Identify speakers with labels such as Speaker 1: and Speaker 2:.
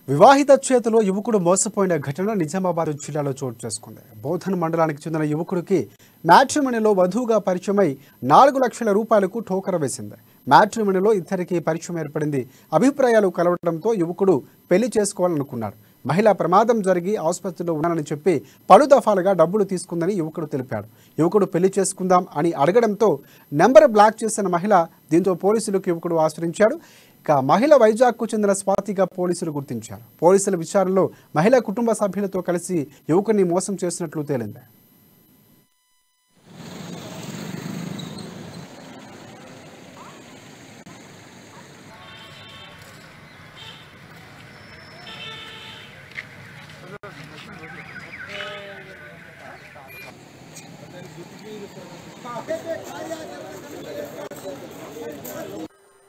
Speaker 1: వివాహిత చేతిలో యువకుడు మోసపోయిన ఘటన నిజామాబాద్ జిల్లాలో చోటు చేసుకుంది బోధన్ మండలానికి చెందిన యువకుడికి మ్యాట్రిమనీలో వధువుగా పరిచయమై నాలుగు లక్షల రూపాయలకు టోకర వేసింది మ్యాట్రిమనీలో ఇద్దరికి పరిచయం ఏర్పడింది అభిప్రాయాలు కలవడంతో యువకుడు పెళ్లి చేసుకోవాలనుకున్నాడు మహిళ ప్రమాదం జరిగి ఆసుపత్రిలో ఉన్నానని చెప్పి పలు దఫాలుగా డబ్బులు తీసుకుందని యువకుడు తెలిపాడు యువకుడు పెళ్లి చేసుకుందాం అని అడగడంతో నెంబర్ బ్లాక్ చేసిన మహిళ దీంతో పోలీసులకు యువకుడు ఆశ్రయించాడు ఇక మహిళ వైజాగ్కు చెందిన స్వాతిగా పోలీసులు గుర్తించారు పోలీసుల విచారణలో మహిళ కుటుంబ సభ్యులతో కలిసి యువకుడిని మోసం చేసినట్లు తేలింది
Speaker 2: हाँ